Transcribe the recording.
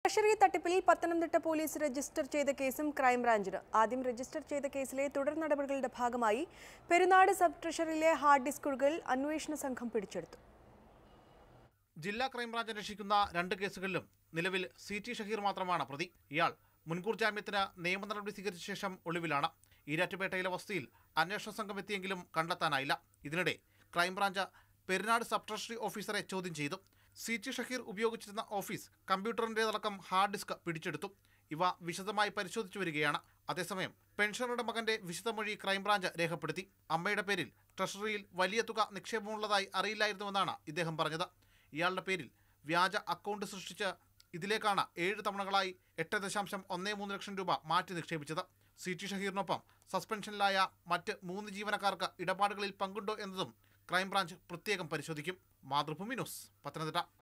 treasury തട്ടിപ്പിൽ Pathanamthitta police register ചെയ്ത കേസും ക്രൈംബ്രാഞ്ചിന് ആദ്യം രജിസ്റ്റർ ചെയ്ത കേസിലെ തുടർ നടപടികളുടെ ഭാഗമായി പെരുന്നാട് സബ് ട്രഷറിയിലെ ഹാർഡ് ഡിസ്കുകൾ അന്വേഷണ സംഘം പിടിച്ചെടുത്തു ജില്ലാ ക്രൈംബ്രാഞ്ച് അന്വേഷിക്കുന്ന രണ്ട് കേസുകളിലും നിലവിൽ സി ടി ഷഹീർ മാത്രമാണ് പ്രതി ഇയാൾ മുൻകൂർ ജാമ്യത്തിന് നിയമ നടപടി സ്വീകരിച്ച ശേഷം ഒളിവിലാണ് ഈരാറ്റുപേട്ടയിലെ വസതിയിൽ അന്വേഷണ സംഘം എത്തിയെങ്കിലും കണ്ടെത്താനായില്ല ഇതിനിടെ ക്രൈംബ്രാഞ്ച് പെരുന്നാട് സബ് ട്രഷറി ഓഫീസറെ ചോദ്യം ചെയ്തു സി ടി ഷഹീർ ഉപയോഗിച്ചിരുന്ന ഓഫീസ് കമ്പ്യൂട്ടറിൻ്റെതടക്കം ഹാർഡ് ഡിസ്ക് പിടിച്ചെടുത്തു ഇവ വിശദമായി പരിശോധിച്ചു വരികയാണ് അതേസമയം പെൻഷനറുടെ മകന്റെ വിശദമൊഴി ക്രൈംബ്രാഞ്ച് രേഖപ്പെടുത്തി അമ്മയുടെ പേരിൽ ട്രഷറിയിൽ വലിയ തുക നിക്ഷേപമുള്ളതായി അറിയില്ലായിരുന്നുവെന്നാണ് ഇദ്ദേഹം പറഞ്ഞത് ഇയാളുടെ പേരിൽ വ്യാജ അക്കൗണ്ട് സൃഷ്ടിച്ച് ഇതിലേക്കാണ് ഏഴ് തവണകളായി എട്ട് ദശാംശം ഒന്നേ മൂന്ന് ലക്ഷം രൂപ മാറ്റി നിക്ഷേപിച്ചത് സി ടി ഷഹീറിനൊപ്പം സസ്പെൻഷനിലായ മറ്റ് മൂന്ന് ജീവനക്കാർക്ക് ഇടപാടുകളിൽ പങ്കുണ്ടോ എന്നതും ക്രൈംബ്രാഞ്ച് പ്രത്യേകം പരിശോധിക്കും മാതൃഭൂമി ന്യൂസ് പത്തനംതിട്ട